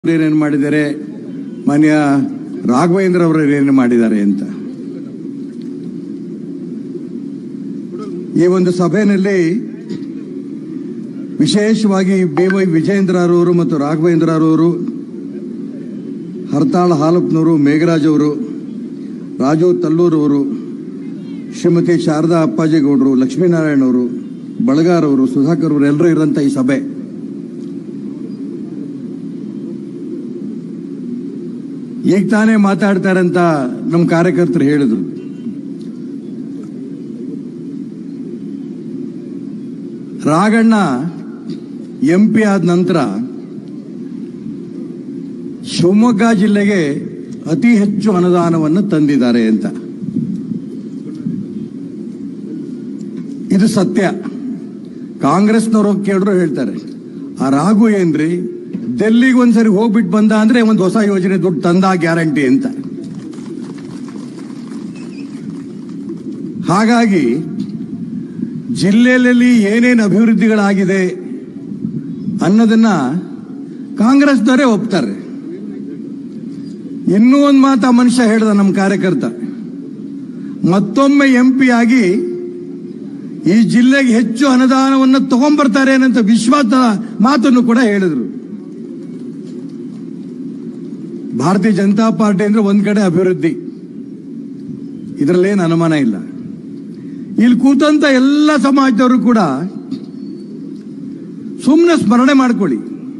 ಏನೇನು ಮಾಡಿದ್ದಾರೆ ಮಾನ್ಯ ರಾಘವೇಂದ್ರ ಅವರು ಏನೇನು ಮಾಡಿದ್ದಾರೆ ಅಂತ ಈ ಒಂದು ಸಭೆಯಲ್ಲಿ ವಿಶೇಷವಾಗಿ ಬಿ ವೈ ವಿಜೇಂದ್ರರವರು ಮತ್ತು ರಾಘವೇಂದ್ರರವರು ಹರ್ತಾಳ ಹಾಲಪ್ಪನವರು ಮೇಘರಾಜ್ ಅವರು ರಾಜು ತಲ್ಲೂರ್ ಅವರು ಶ್ರೀಮತಿ ಶಾರದಾ ಅಪ್ಪಾಜಿಗೌಡರು ಲಕ್ಷ್ಮೀನಾರಾಯಣ ಅವರು ಬಳಗಾರ್ ಅವರು ಸುಧಾಕರ್ ಅವರು ಎಲ್ಲರೂ ಇರೋಂಥ ಈ ಸಭೆ ಈಗ ತಾನೇ ಮಾತಾಡ್ತಾರಂತ ನಮ್ಮ ಕಾರ್ಯಕರ್ತರು ಹೇಳಿದ್ರು ರಾಗಣ್ಣ ಎಂ ಪಿ ಆದ ನಂತರ ಶಿವಮೊಗ್ಗ ಜಿಲ್ಲೆಗೆ ಅತಿ ಹೆಚ್ಚು ಅನುದಾನವನ್ನು ತಂದಿದ್ದಾರೆ ಅಂತ ಇದು ಸತ್ಯ ಕಾಂಗ್ರೆಸ್ನವರು ಕೇಳಿದ್ರು ಹೇಳ್ತಾರೆ ಆ ರಾಘು ಏನ್ರಿ ಡೆಲ್ಲಿಗೆ ಒಂದ್ಸರಿ ಹೋಗ್ಬಿಟ್ಟು ಬಂದ ಅಂದ್ರೆ ಒಂದು ಹೊಸ ಯೋಜನೆ ದುಡ್ಡು ತಂದ ಗ್ಯಾರಂಟಿ ಅಂತ ಹಾಗಾಗಿ ಜಿಲ್ಲೆಯಲ್ಲಿ ಏನೇನು ಅಭಿವೃದ್ಧಿಗಳಾಗಿದೆ ಅನ್ನೋದನ್ನ ಕಾಂಗ್ರೆಸ್ನವರೇ ಒಪ್ತಾರೆ ಇನ್ನೂ ಒಂದು ಮಾತು ಆ ಮನುಷ್ಯ ಹೇಳ್ದ ನಮ್ಮ ಕಾರ್ಯಕರ್ತ ಮತ್ತೊಮ್ಮೆ ಎಂ ಪಿ ಆಗಿ ಈ ಜಿಲ್ಲೆಗೆ ಹೆಚ್ಚು ಅನುದಾನವನ್ನು ತಗೊಂಡ್ಬರ್ತಾರೆ ಅನ್ನಂತ ವಿಶ್ವಾಸದ ಮಾತನ್ನು ಕೂಡ ಹೇಳಿದ್ರು ಭಾರತೀಯ ಜನತಾ ಪಾರ್ಟಿ ಅಂದ್ರೆ ಒಂದ್ ಕಡೆ ಅಭಿವೃದ್ಧಿ ಇದರಲ್ಲೇನು ಅನುಮಾನ ಇಲ್ಲ ಇಲ್ಲಿ ಕೂತಂತ ಎಲ್ಲ ಸಮಾಜದವರು ಕೂಡ ಸುಮ್ಮನೆ ಸ್ಮರಣೆ ಮಾಡ್ಕೊಳ್ಳಿ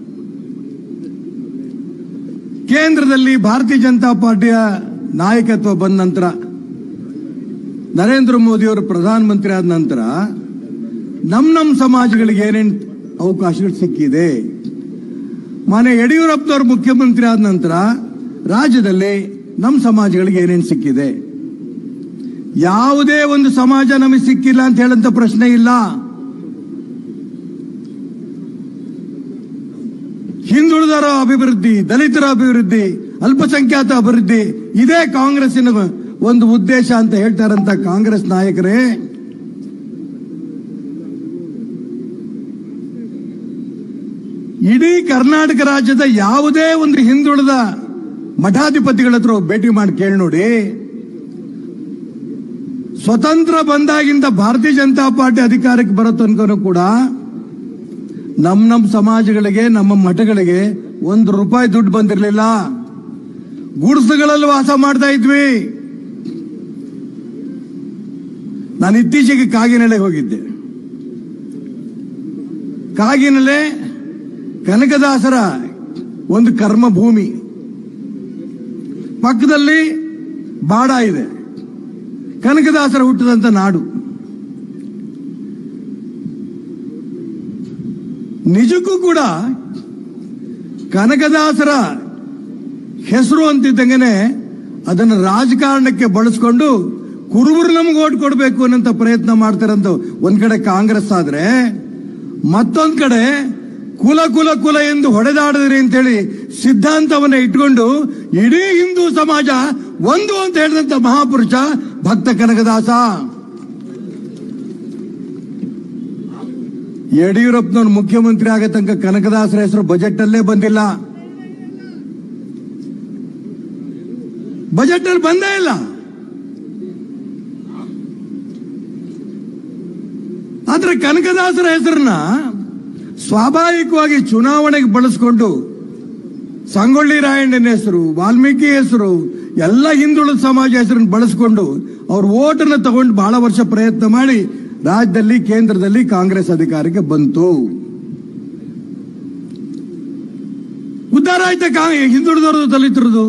ಕೇಂದ್ರದಲ್ಲಿ ಭಾರತೀಯ ಜನತಾ ಪಾರ್ಟಿಯ ನಾಯಕತ್ವ ಬಂದ ನಂತರ ನರೇಂದ್ರ ಮೋದಿ ಅವರು ಪ್ರಧಾನಮಂತ್ರಿ ಆದ ನಂತರ ನಮ್ ನಮ್ ಸಮಾಜಗಳಿಗೆ ಏನೇನು ಅವಕಾಶಗಳು ಸಿಕ್ಕಿದೆ ಮಾನ್ಯ ಯಡಿಯೂರಪ್ಪನವರು ಮುಖ್ಯಮಂತ್ರಿ ಆದ ನಂತರ ರಾಜ್ಯದಲ್ಲಿ ನಮ್ಮ ಸಮಾಜಗಳಿಗೆ ಏನೇನು ಸಿಕ್ಕಿದೆ ಯಾವುದೇ ಒಂದು ಸಮಾಜ ನಮಗೆ ಸಿಕ್ಕಿಲ್ಲ ಅಂತ ಹೇಳಂತ ಪ್ರಶ್ನೆ ಇಲ್ಲ ಹಿಂದುಳಿದರ ಅಭಿವೃದ್ಧಿ ದಲಿತರ ಅಭಿವೃದ್ಧಿ ಅಲ್ಪಸಂಖ್ಯಾತ ಅಭಿವೃದ್ಧಿ ಇದೇ ಕಾಂಗ್ರೆಸ್ಸಿನ ಒಂದು ಉದ್ದೇಶ ಅಂತ ಹೇಳ್ತಾರಂತ ಕಾಂಗ್ರೆಸ್ ನಾಯಕರೇ ಇಡೀ ಕರ್ನಾಟಕ ರಾಜ್ಯದ ಯಾವುದೇ ಒಂದು ಹಿಂದುಳಿದ ಮಠಾಧಿಪತಿಗಳ ಹತ್ರ ಭೇಟಿ ಮಾಡಿ ಕೇಳಿ ನೋಡಿ ಸ್ವತಂತ್ರ ಬಂದಾಗಿಂದ ಭಾರತೀಯ ಜನತಾ ಪಾರ್ಟಿ ಅಧಿಕಾರಕ್ಕೆ ಬರೋ ತನಕನೂ ಕೂಡ ನಮ್ ನಮ್ ಸಮಾಜಗಳಿಗೆ ನಮ್ಮ ಮಠಗಳಿಗೆ ಒಂದು ರೂಪಾಯಿ ದುಡ್ಡು ಬಂದಿರಲಿಲ್ಲ ಗುಡಿಸಲುಗಳಲ್ಲಿ ವಾಸ ಮಾಡ್ತಾ ಇದ್ವಿ ನಾನು ಇತ್ತೀಚೆಗೆ ಕಾಗಿನೆಲೆಗೆ ಹೋಗಿದ್ದೆ ಕಾಗಿನೆಲೆ ಕನಕದಾಸರ ಒಂದು ಕರ್ಮ ಭೂಮಿ ಪಕ್ಕದಲ್ಲಿ ಬಾಡ ಇದೆ ಕನಕದಾಸರ ಹುಟ್ಟಿದಂತ ನಾಡು ನಿಜಕ್ಕೂ ಕೂಡ ಕನಕದಾಸರ ಹೆಸರು ಅಂತಿದ್ದಂಗೆನೆ ಅದನ್ನು ರಾಜಕಾರಣಕ್ಕೆ ಬಳಸ್ಕೊಂಡು ಕುರುಬರು ನಮ್ಗೆ ಓಟ್ ಕೊಡಬೇಕು ಅನ್ನೋಂಥ ಪ್ರಯತ್ನ ಮಾಡ್ತಾರಂತ ಒಂದ್ ಕಡೆ ಕಾಂಗ್ರೆಸ್ ಆದ್ರೆ ಮತ್ತೊಂದ್ ಕಡೆ ಕುಲ ಕುಲ ಕುಲ ಎಂದು ಹೊಡೆದಾಡಿದ್ರಿ ಅಂತೇಳಿ ಸಿದ್ಧಾಂತವನ್ನ ಇಟ್ಕೊಂಡು ಇಡೀ ಹಿಂದೂ ಸಮಾಜ ಒಂದು ಅಂತ ಹೇಳಿದಂತ ಮಹಾಪುರುಷ ಭಕ್ತ ಕನಕದಾಸ ಯಡಿಯೂರಪ್ಪನವ್ರು ಮುಖ್ಯಮಂತ್ರಿ ಆಗ ತನಕ ಕನಕದಾಸರ ಹೆಸರು ಬಜೆಟ್ ಅಲ್ಲೇ ಬಂದಿಲ್ಲ ಬಜೆಟ್ ಅಲ್ಲಿ ಬಂದೇ ಇಲ್ಲ ಆದ್ರೆ ಕನಕದಾಸರ ಹೆಸರನ್ನ ಸ್ವಾಭಾವಿಕವಾಗಿ ಚುನಾವಣೆಗೆ ಬಳಸ್ಕೊಂಡು ಸಂಗೊಳ್ಳಿ ರಾಯಣ್ಣನ ಹೆಸರು ವಾಲ್ಮೀಕಿ ಹೆಸರು ಎಲ್ಲ ಹಿಂದುಳಿದ ಸಮಾಜ ಹೆಸರನ್ನು ಬಳಸ್ಕೊಂಡು ಅವ್ರ ಓಟನ್ನು ತಗೊಂಡು ಬಹಳ ವರ್ಷ ಪ್ರಯತ್ನ ಮಾಡಿ ರಾಜ್ಯದಲ್ಲಿ ಕೇಂದ್ರದಲ್ಲಿ ಕಾಂಗ್ರೆಸ್ ಅಧಿಕಾರಕ್ಕೆ ಬಂತು ಉದ್ಧಾರ ಆಯ್ತಾ ಕಾ ಹಿಂದುಳಿದವ್ರದ್ದು ದಲಿತರದು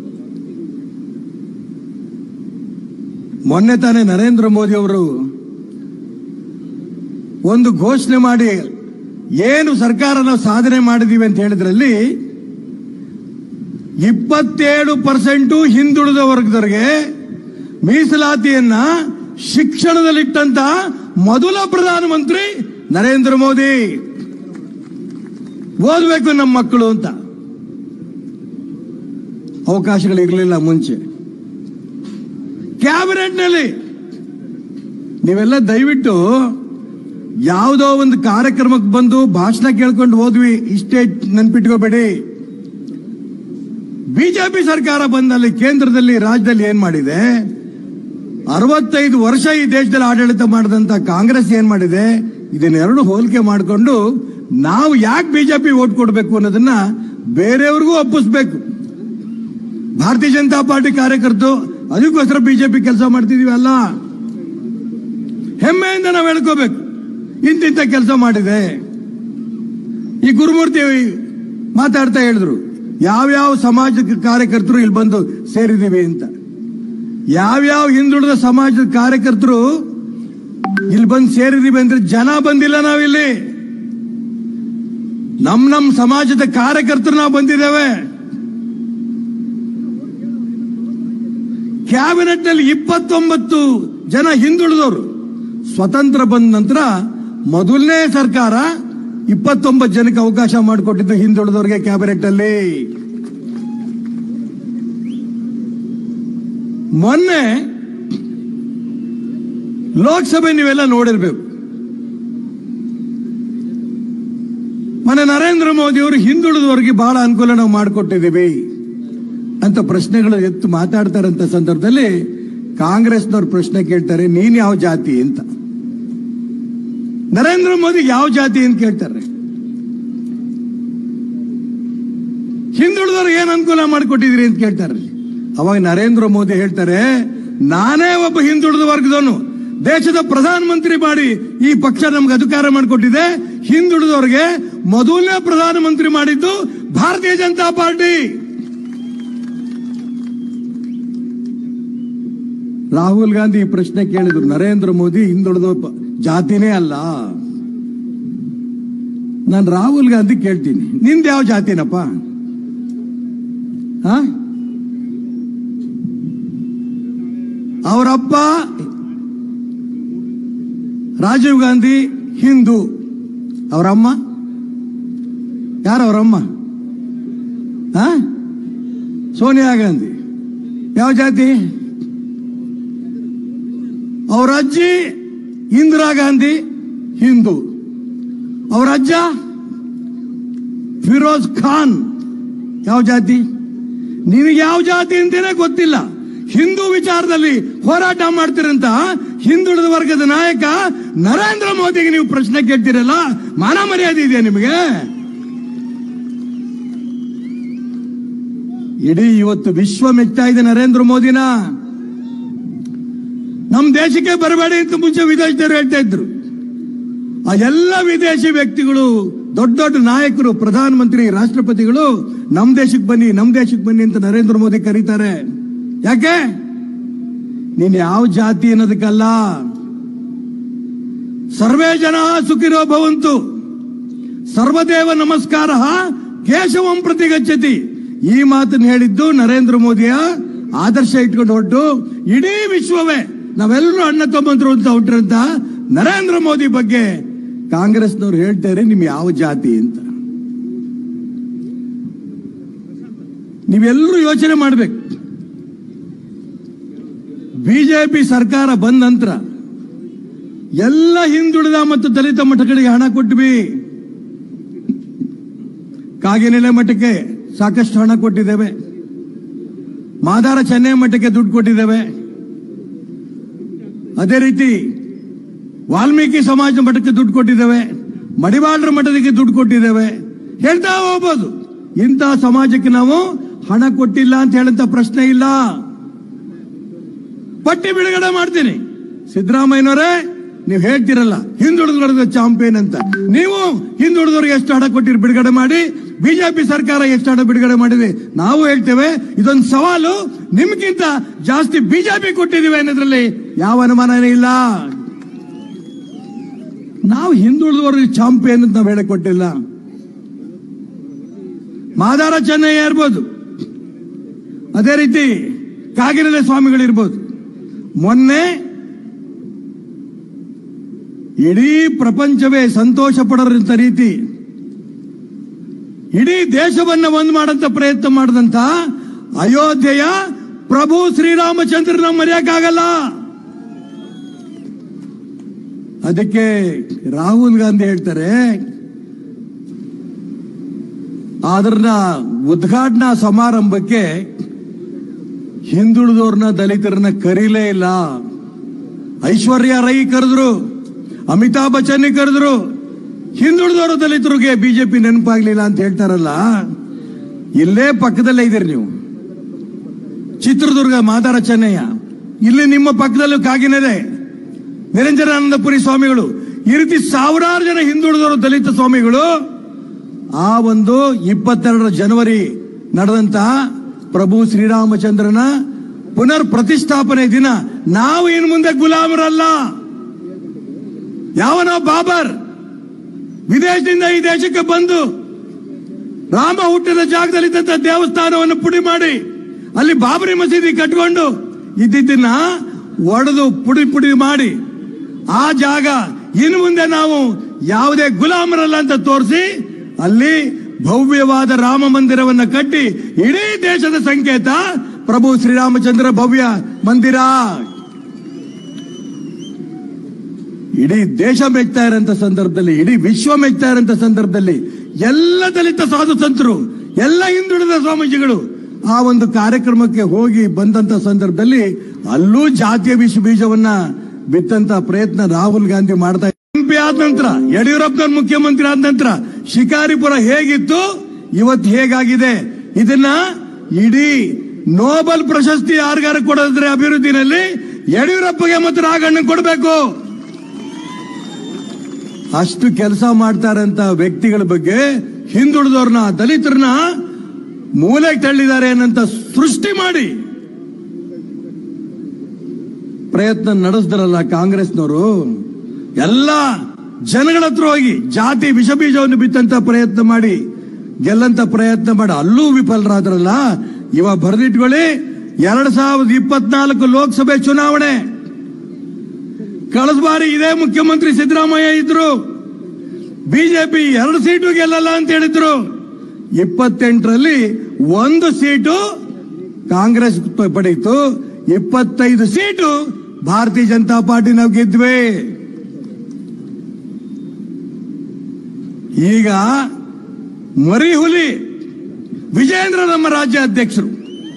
ಮೊನ್ನೆ ತಾನೇ ನರೇಂದ್ರ ಮೋದಿ ಅವರು ಒಂದು ಘೋಷಣೆ ಮಾಡಿ ಏನು ಸರ್ಕಾರ ನಾವು ಸಾಧನೆ ಮಾಡಿದೀವಿ ಅಂತ ಹೇಳಿದ್ರಲ್ಲಿ ಇಪ್ಪತ್ತೇಳು ಪರ್ಸೆಂಟು ಹಿಂದುಳಿದ ವರ್ಗದವರಿಗೆ ಮೀಸಲಾತಿಯನ್ನ ಶಿಕ್ಷಣದಲ್ಲಿಟ್ಟಂತ ಮೊದಲ ಪ್ರಧಾನಮಂತ್ರಿ ನರೇಂದ್ರ ಮೋದಿ ಓದಬೇಕು ನಮ್ಮ ಮಕ್ಕಳು ಅಂತ ಅವಕಾಶಗಳಿರಲಿಲ್ಲ ಮುಂಚೆ ಕ್ಯಾಬಿನೆಟ್ನಲ್ಲಿ ನೀವೆಲ್ಲ ದಯವಿಟ್ಟು ಯಾವುದೋ ಒಂದು ಕಾರ್ಯಕ್ರಮಕ್ಕೆ ಬಂದು ಭಾಷಣ ಕೇಳ್ಕೊಂಡು ಹೋದ್ವಿ ಇಷ್ಟೇ ನೆನ್ಪಿಟ್ಕೋಬೇಡಿ ಬಿಜೆಪಿ ಸರ್ಕಾರ ಬಂದಲ್ಲಿ ಕೇಂದ್ರದಲ್ಲಿ ರಾಜ್ಯದಲ್ಲಿ ಏನ್ ಮಾಡಿದೆ ಅರವತ್ತೈದು ವರ್ಷ ಈ ದೇಶದಲ್ಲಿ ಆಡಳಿತ ಮಾಡಿದಂತ ಕಾಂಗ್ರೆಸ್ ಏನ್ ಮಾಡಿದೆ ಇದನ್ನೆರಡು ಹೋಲಿಕೆ ಮಾಡಿಕೊಂಡು ನಾವು ಯಾಕೆ ಬಿಜೆಪಿ ಓಟ್ ಕೊಡಬೇಕು ಅನ್ನೋದನ್ನ ಬೇರೆಯವ್ರಿಗೂ ಒಪ್ಪಿಸ್ಬೇಕು ಭಾರತೀಯ ಜನತಾ ಪಾರ್ಟಿ ಕಾರ್ಯಕರ್ತರು ಅದಕ್ಕೋಸ್ಕರ ಬಿಜೆಪಿ ಕೆಲಸ ಮಾಡ್ತಿದೀವಿ ಅಲ್ಲ ಹೆಮ್ಮೆಯಿಂದ ನಾವು ಹೇಳ್ಕೋಬೇಕು ಇಂತಿಂತ ಕೆಲಸ ಮಾಡಿದೆ ಈ ಗುರುಮೂರ್ತಿ ಮಾತಾಡ್ತಾ ಹೇಳಿದ್ರು ಯಾವ್ಯಾವ ಸಮಾಜದ ಕಾರ್ಯಕರ್ತರು ಇಲ್ಲಿ ಬಂದು ಸೇರಿದೀವಿ ಅಂತ ಯಾವ್ಯಾವ ಹಿಂದುಳಿದ ಸಮಾಜದ ಕಾರ್ಯಕರ್ತರು ಇಲ್ಲಿ ಬಂದು ಸೇರಿದೀವಿ ಅಂದ್ರೆ ಜನ ಬಂದಿಲ್ಲ ನಾವಿಲ್ಲಿ ನಮ್ ನಮ್ ಸಮಾಜದ ಕಾರ್ಯಕರ್ತರು ನಾವು ಬಂದಿದ್ದೇವೆ ಕ್ಯಾಬಿನೆಟ್ ನಲ್ಲಿ ಇಪ್ಪತ್ತೊಂಬತ್ತು ಜನ ಹಿಂದುಳಿದವರು ಸ್ವತಂತ್ರ ಬಂದ ನಂತರ ಮೊದಲನೇ ಸರ್ಕಾರ ಇಪ್ಪತ್ತೊಂಬತ್ತು ಜನಕ್ಕೆ ಅವಕಾಶ ಮಾಡಿಕೊಟ್ಟಿದ್ದು ಹಿಂದುಳಿದವರಿಗೆ ಕ್ಯಾಬಿನೆಟ್ ಅಲ್ಲಿ ಮೊನ್ನೆ ಲೋಕಸಭೆ ನೀವೆಲ್ಲ ನೋಡಿರ್ಬೇಕು ಮೊನ್ನೆ ನರೇಂದ್ರ ಮೋದಿ ಅವರು ಹಿಂದುಳಿದವರಿಗೆ ಬಹಳ ಅನುಕೂಲ ನಾವು ಮಾಡಿಕೊಟ್ಟಿದ್ದೀವಿ ಅಂತ ಪ್ರಶ್ನೆಗಳು ಎತ್ತು ಮಾತಾಡ್ತಾರಂತ ಸಂದರ್ಭದಲ್ಲಿ ಕಾಂಗ್ರೆಸ್ನವ್ರು ಪ್ರಶ್ನೆ ಕೇಳ್ತಾರೆ ನೀನ್ ಯಾವ ಜಾತಿ ಅಂತ ನರೇಂದ್ರ ಮೋದಿ ಯಾವ ಜಾತಿ ಅಂತ ಕೇಳ್ತಾರೆ ಹಿಂದುಳಿದವ್ರು ಏನ್ ಅನುಕೂಲ ಮಾಡಿಕೊಟ್ಟಿದ್ರಿ ಅಂತ ಕೇಳ್ತಾರೆ ಅವಾಗ ನರೇಂದ್ರ ಮೋದಿ ಹೇಳ್ತಾರೆ ನಾನೇ ಒಬ್ಬ ಹಿಂದುಳಿದ ವರ್ಗದವನು ದೇಶದ ಪ್ರಧಾನಮಂತ್ರಿ ಮಾಡಿ ಈ ಪಕ್ಷ ನಮ್ಗೆ ಅಧಿಕಾರ ಮಾಡಿಕೊಟ್ಟಿದೆ ಹಿಂದುಳಿದವರಿಗೆ ಮೊದಲನೇ ಪ್ರಧಾನಮಂತ್ರಿ ಮಾಡಿದ್ದು ಭಾರತೀಯ ಜನತಾ ಪಾರ್ಟಿ ರಾಹುಲ್ ಗಾಂಧಿ ಈ ಪ್ರಶ್ನೆ ಕೇಳಿದ್ರು ನರೇಂದ್ರ ಮೋದಿ ಹಿಂದುಳಿದ ಪ- ಜಾತಿನೇ ಅಲ್ಲ ನಾನು ರಾಹುಲ್ ಗಾಂಧಿ ಕೇಳ್ತೀನಿ ನಿಂದ ಯಾವ ಜಾತಿನಪ್ಪ ಹ? ಅವರಪ್ಪ ರಾಜೀವ್ ಗಾಂಧಿ ಹಿಂದೂ ಅವರಮ್ಮ ಯಾರು ಅವರಮ್ಮ ಹ? ಸೋನಿಯಾ ಗಾಂಧಿ ಯಾವ ಜಾತಿ ಅವರ ಅಜ್ಜಿ ಇಂದಿರಾ ಗಾಂಧಿ ಹಿಂದೂ ಅವರ ಅಜ್ಜ ಫಿರೋಜ್ ಖಾನ್ ಯಾವ ಜಾತಿ ನಿನಗೆ ಯಾವ ಜಾತಿ ಅಂತೇನೆ ಗೊತ್ತಿಲ್ಲ ಹಿಂದೂ ವಿಚಾರದಲ್ಲಿ ಹೋರಾಟ ಮಾಡ್ತಿರಂತ ಹಿಂದುಳಿದ ವರ್ಗದ ನಾಯಕ ನರೇಂದ್ರ ಮೋದಿಗೆ ನೀವು ಪ್ರಶ್ನೆ ಕೇಳ್ತೀರಲ್ಲ ಮಾನ ಮರ್ಯಾದೆ ಇದೆಯಾ ನಿಮಗೆ ಇಡೀ ಇವತ್ತು ವಿಶ್ವ ಮೆಚ್ತಾ ಇದೆ ನರೇಂದ್ರ ಮೋದಿನ ನಮ್ಮ ದೇಶಕ್ಕೆ ಬರಬೇಡಿ ಅಂತ ಮುಂಚೆ ವಿದೇಶದವರು ಹೇಳ್ತಾ ಇದ್ರು ಆ ಎಲ್ಲ ವಿದೇಶಿ ವ್ಯಕ್ತಿಗಳು ದೊಡ್ಡ ದೊಡ್ಡ ನಾಯಕರು ಪ್ರಧಾನಮಂತ್ರಿ ರಾಷ್ಟ್ರಪತಿಗಳು ನಮ್ ದೇಶಕ್ಕೆ ಬನ್ನಿ ನಮ್ ದೇಶಕ್ಕೆ ಬನ್ನಿ ಅಂತ ನರೇಂದ್ರ ಮೋದಿ ಕರೀತಾರೆ ಯಾಕೆ ನೀನ್ ಯಾವ ಜಾತಿ ಅನ್ನೋದಕ್ಕಲ್ಲ ಸರ್ವೇ ಜನ ಸುಖಿರೋ ಭವಂತು ಸರ್ವದೇವ ನಮಸ್ಕಾರ ಕೇಶವಂ ಪ್ರತಿ ಗಚ್ಚತಿ ಈ ಮಾತನ್ನು ಹೇಳಿದ್ದು ನರೇಂದ್ರ ಮೋದಿಯ ಆದರ್ಶ ಇಟ್ಕೊಂಡು ಹೊರಟು ಇಡೀ ವಿಶ್ವವೇ ನಾವೆಲ್ಲರೂ ಅಣ್ಣ ತಮ್ಮಂದ್ರು ಅಂತ ಹೊಟ್ಟಿರಂತ ನರೇಂದ್ರ ಮೋದಿ ಬಗ್ಗೆ ಕಾಂಗ್ರೆಸ್ನವ್ರು ಹೇಳ್ತಾರೆ ನಿಮ್ ಯಾವ ಜಾತಿ ಅಂತ ನೀವೆಲ್ಲರೂ ಯೋಚನೆ ಮಾಡ್ಬೇಕು ಬಿಜೆಪಿ ಸರ್ಕಾರ ಬಂದ ನಂತರ ಎಲ್ಲ ಹಿಂದುಳಿದ ಮತ್ತು ದಲಿತ ಮಠಗಳಿಗೆ ಹಣ ಕೊಟ್ವಿ ಕಾಗಿನೆಲೆ ಮಠಕ್ಕೆ ಸಾಕಷ್ಟು ಹಣ ಕೊಟ್ಟಿದ್ದೇವೆ ಮಾದಾರ ಚೆನ್ನೈ ಮಠಕ್ಕೆ ದುಡ್ಡು ಕೊಟ್ಟಿದ್ದೇವೆ ಅದೇ ರೀತಿ ವಾಲ್ಮೀಕಿ ಸಮಾಜ ಮಠಕ್ಕೆ ದುಡ್ಡು ಕೊಟ್ಟಿದ್ದೇವೆ ಮಡಿವಾಳರ ಮಠಕ್ಕೆ ದುಡ್ಡು ಕೊಟ್ಟಿದ್ದೇವೆ ಹೇಳ್ತಾ ಹೋಗ್ಬೋದು ಇಂತಹ ಸಮಾಜಕ್ಕೆ ನಾವು ಹಣ ಕೊಟ್ಟಿಲ್ಲ ಅಂತ ಹೇಳಂತ ಪ್ರಶ್ನೆ ಇಲ್ಲ ಪಟ್ಟಿ ಬಿಡುಗಡೆ ಮಾಡ್ತೀನಿ ಸಿದ್ದರಾಮಯ್ಯನವರೇ ನೀವು ಹೇಳ್ತಿರಲ್ಲ ಹಿಂದುಳಿದ ಚಾಂಪಿಯನ್ ಅಂತ ನೀವು ಹಿಂದುಳಿದವ್ರಿಗೆ ಎಷ್ಟು ಹಣ ಕೊಟ್ಟಿರಿ ಬಿಡುಗಡೆ ಮಾಡಿ ಬಿಜೆಪಿ ಸರ್ಕಾರ ಎಷ್ಟು ಹಣ ಬಿಡುಗಡೆ ಮಾಡಿದೆ ನಾವು ಹೇಳ್ತೇವೆ ಇದೊಂದು ಸವಾಲು ನಿಮ್ಗಿಂತ ಜಾಸ್ತಿ ಬಿಜೆಪಿ ಕೊಟ್ಟಿದೀವಿ ಅನ್ನೋದ್ರಲ್ಲಿ ಯಾವ ಅನುಮಾನನೇ ಇಲ್ಲ ನಾವು ಹಿಂದುಳಿದವ್ರಿಗೆ ಚಾಂಪಿಯನ್ ಅಂತ ನಾವು ಹೇಳಕ್ ಕೊಟ್ಟಿಲ್ಲ ಮಾದಾರ ಚೆನ್ನಯ್ಯ ಇರ್ಬೋದು ಅದೇ ರೀತಿ ಕಾಗಿನೆಲೆ ಸ್ವಾಮಿಗಳಿರ್ಬೋದು ಮೊನ್ನೆ ಇಡೀ ಪ್ರಪಂಚವೇ ಸಂತೋಷ ಪಡೋರಂತ ರೀತಿ ಇಡೀ ದೇಶವನ್ನ ಒಂದು ಮಾಡಂತ ಪ್ರಯತ್ನ ಮಾಡಿದಂತ ಅಯೋಧ್ಯೆಯ ಪ್ರಭು ಶ್ರೀರಾಮಚಂದ್ರನ ಮರೆಯಕ್ಕಾಗಲ್ಲ ಅದಕ್ಕೆ ರಾಹುಲ್ ಗಾಂಧಿ ಹೇಳ್ತಾರೆ ಅದನ್ನ ಉದ್ಘಾಟನಾ ಸಮಾರಂಭಕ್ಕೆ ಹಿಂದುಳಿದವ್ರನ್ನ ದಲಿತರನ್ನ ಕರೀಲೇ ಇಲ್ಲ ಐಶ್ವರ್ಯ ರೈ ಕರೆದ್ರು ಅಮಿತಾಬ್ ಬಚ್ಚನ್ ಕರೆದ್ರು ಹಿಂದುಳಿದವರು ದಲಿತರಿಗೆ ಬಿಜೆಪಿ ನೆನಪಾಗ್ಲಿಲ್ಲ ಅಂತ ಹೇಳ್ತಾರಲ್ಲ ಇಲ್ಲೇ ಪಕ್ಕದಲ್ಲೇ ಇದ್ದೀರಿ ನೀವು ಚಿತ್ರದುರ್ಗ ಮಾದಾರ ಚೆನ್ನಯ್ಯ ಇಲ್ಲಿ ನಿಮ್ಮ ಪಕ್ಕದಲ್ಲೂ ಕಾಗಿನೆಲೆ ನಿರಂಜನಾನಂದಪುರಿ ಸ್ವಾಮಿಗಳು ಈ ರೀತಿ ಸಾವಿರಾರು ಜನ ಹಿಂದುಳಿದವರು ದಲಿತ ಸ್ವಾಮಿಗಳು ಆ ಒಂದು ಇಪ್ಪತ್ತೆರಡರ ಜನವರಿ ನಡೆದಂತ ಪ್ರಭು ಶ್ರೀರಾಮಚಂದ್ರನ ಪುನರ್ ಪ್ರತಿಷ್ಠಾಪನೆ ದಿನ ನಾವು ಇನ್ನು ಮುಂದೆ ಗುಲಾಮರಲ್ಲ ಯಾವನೋ ಬಾಬರ್ ವಿದೇಶದಿಂದ ಈ ದೇಶಕ್ಕೆ ಬಂದು ರಾಮ ಹುಟ್ಟಿದ ಜಾಗದಲ್ಲಿ ಇದ್ದಂತ ದೇವಸ್ಥಾನವನ್ನು ಪುಡಿ ಮಾಡಿ ಅಲ್ಲಿ ಬಾಬರಿ ಮಸೀದಿ ಕಟ್ಕೊಂಡು ಇದ್ದಿದ್ದನ್ನ ಒಡೆದು ಪುಡಿ ಪುಡಿ ಮಾಡಿ ಆ ಜಾಗ ಇನ್ನು ಮುಂದೆ ನಾವು ಯಾವುದೇ ಗುಲಾಮರಲ್ಲ ಅಂತ ತೋರಿಸಿ ಅಲ್ಲಿ ಭವ್ಯವಾದ ರಾಮ ಮಂದಿರವನ್ನ ಕಟ್ಟಿ ಇಡೀ ದೇಶದ ಸಂಕೇತ ಪ್ರಭು ಶ್ರೀರಾಮಚಂದ್ರ ಭವ್ಯ ಮಂದಿರ ಇಡೀ ದೇಶ ಮೆಚ್ತಾ ಇರೋಂಥ ಸಂದರ್ಭದಲ್ಲಿ ಇಡೀ ವಿಶ್ವ ಮೆಚ್ತಾ ಇರೋಂಥ ಸಂದರ್ಭದಲ್ಲಿ ಎಲ್ಲ ದಲಿತ ಸಾಧು ಸಂತರು ಎಲ್ಲ ಹಿಂದುಳಿದ ಸ್ವಾಮೀಜಿಗಳು ಆ ಒಂದು ಕಾರ್ಯಕ್ರಮಕ್ಕೆ ಹೋಗಿ ಬಂದಂತ ಸಂದರ್ಭದಲ್ಲಿ ಅಲ್ಲೂ ಜಾತಿಯ ವಿಷ ಬೀಜವನ್ನ ಬಿತ್ತಂತ ಪ್ರಯತ್ನ ರಾಹುಲ್ ಗಾಂಧಿ ಮಾಡ್ತಾ ಎಂಪಿ ಆದ ನಂತರ ಯಡಿಯೂರಪ್ಪನವ್ರ ಮುಖ್ಯಮಂತ್ರಿ ಆದ ನಂತರ ಶಿಕಾರಿಪುರ ಹೇಗಿತ್ತು ಇವತ್ತು ಹೇಗಾಗಿದೆ ಇದನ್ನ ಇಡೀ ನೋಬೆಲ್ ಪ್ರಶಸ್ತಿ ಯಾರಿಗಾರ ಕೊಡೋದ್ರೆ ಅಭಿವೃದ್ಧಿನಲ್ಲಿ ಯಡಿಯೂರಪ್ಪಗೆ ಮತ್ತು ರಾಘಣ್ಣ ಕೊಡಬೇಕು ಅಷ್ಟು ಕೆಲಸ ಮಾಡ್ತಾರಂತ ವ್ಯಕ್ತಿಗಳ ಬಗ್ಗೆ ಹಿಂದುಳಿದವ್ರನ್ನ ದಲಿತರನ್ನ ಮೂಲೆಗೆ ತಳ್ಳಿದ್ದಾರೆ ಅನ್ನಂತ ಸೃಷ್ಟಿ ಮಾಡಿ ಪ್ರಯತ್ನ ನಡೆಸಿದ್ರಲ್ಲ ಕಾಂಗ್ರೆಸ್ನವರು ಎಲ್ಲ ಜನಗಳ ಹತ್ರ ಹೋಗಿ ಜಾತಿ ವಿಷ ಬೀಜವನ್ನು ಬಿತ್ತಂತ ಪ್ರಯತ್ನ ಮಾಡಿ ಗೆಲ್ಲಂತ ಪ್ರಯತ್ನ ಮಾಡಿ ಅಲ್ಲೂ ವಿಫಲರಾದ್ರಲ್ಲ ಇವಾಗ ಬರೆದಿಟ್ಕೊಳ್ಳಿ ಎರಡ್ ಸಾವಿರದ ಇಪ್ಪತ್ನಾಲ್ಕು ಲೋಕಸಭೆ ಚುನಾವಣೆ ಕಳೆದ ಬಾರಿ ಇದೇ ಮುಖ್ಯಮಂತ್ರಿ ಸಿದ್ದರಾಮಯ್ಯ ಇದ್ರು ಬಿಜೆಪಿ ಎರಡು ಸೀಟು ಗೆಲ್ಲಲ್ಲ ಅಂತ ಹೇಳಿದ್ರು ಇಪ್ಪತ್ತೆಂಟರಲ್ಲಿ ಒಂದು ಸೀಟು ಕಾಂಗ್ರೆಸ್ ಪ- ಪಡೀತು ಇಪ್ಪತ್ತೈದು ಸೀಟು ಭಾರತೀಯ ಜನತಾ ಪಾರ್ಟಿ ನಾವು ಗೆದ್ವಿ ಈಗ ಮರಿ ಹುಲಿ ವಿಜೇಂದ್ರ ನಮ್ಮ ರಾಜ್ಯ ಅಧ್ಯಕ್ಷರು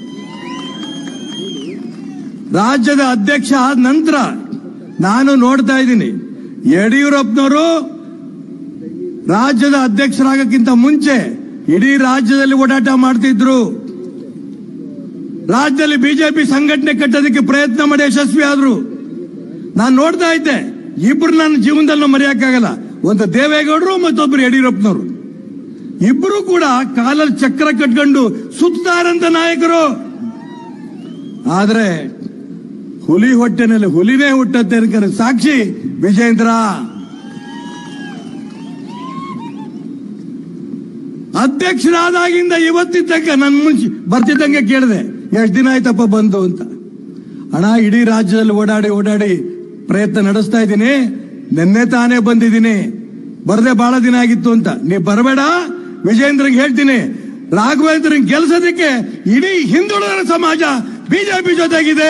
ರಾಜ್ಯದ ಅಧ್ಯಕ್ಷ ಆದ ನಂತರ ನಾನು ನೋಡ್ತಾ ಇದ್ದೀನಿ ಯಡಿಯೂರಪ್ಪನವರು ರಾಜ್ಯದ ಅಧ್ಯಕ್ಷರಾಗಕ್ಕಿಂತ ಮುಂಚೆ ಇಡೀ ರಾಜ್ಯದಲ್ಲಿ ಓಡಾಟ ಮಾಡ್ತಿದ್ರು ರಾಜ್ಯದಲ್ಲಿ ಬಿಜೆಪಿ ಸಂಘಟನೆ ಕಟ್ಟೋದಕ್ಕೆ ಪ್ರಯತ್ನ ಮಾಡಿ ಯಶಸ್ವಿ ಆದ್ರು ನಾನು ನೋಡ್ತಾ ಇದ್ದೆ ಇಬ್ರು ನನ್ನ ಜೀವನದಲ್ಲಿ ಮರೆಯಕ್ಕಾಗಲ್ಲ ಒಂದು ದೇವೇಗೌಡರು ಮತ್ತೊಬ್ರು ಯಡಿಯೂರಪ್ಪನವರು ಇಬ್ರು ಕೂಡ ಕಾಲಲ್ಲಿ ಚಕ್ರ ಕಟ್ಕೊಂಡು ಸುತ್ತಾರಂತ ನಾಯಕರು ಆದ್ರೆ ಹುಲಿ ಹೊಟ್ಟೆನಲ್ಲಿ ಹುಲಿನೇ ಹುಟ್ಟತ್ತೆ ಅನ್ಕೊಂಡು ಸಾಕ್ಷಿ ವಿಜೇಂದ್ರ ಅಧ್ಯಕ್ಷರಾದಾಗಿಂದ ಇವತ್ತಿನ ತನಕ ನನ್ನ ಮುಂಚೆ ಬರ್ತಿದ್ದಂಗೆ ಕೇಳಿದೆ ಎಷ್ಟು ದಿನ ಆಯ್ತಪ್ಪ ಬಂದು ಅಂತ ಹಣ ಇಡೀ ರಾಜ್ಯದಲ್ಲಿ ಓಡಾಡಿ ಓಡಾಡಿ ಪ್ರಯತ್ನ ನಡೆಸ್ತಾ ಇದ್ದೀನಿ ನಿನ್ನೆ ತಾನೇ ಬಂದಿದ್ದೀನಿ ಬರದೆ ಬಹಳ ದಿನ ಆಗಿತ್ತು ಅಂತ ನೀ ಬರಬೇಡ ವಿಜೇಂದ್ರಂಗೆ ಹೇಳ್ತೀನಿ ರಾಘವೇಂದ್ರನ್ ಗೆಲ್ಸೋದಕ್ಕೆ ಇಡೀ ಹಿಂದುಳಿದ ಸಮಾಜ ಬಿಜೆಪಿ ಜೊತೆಗಿದೆ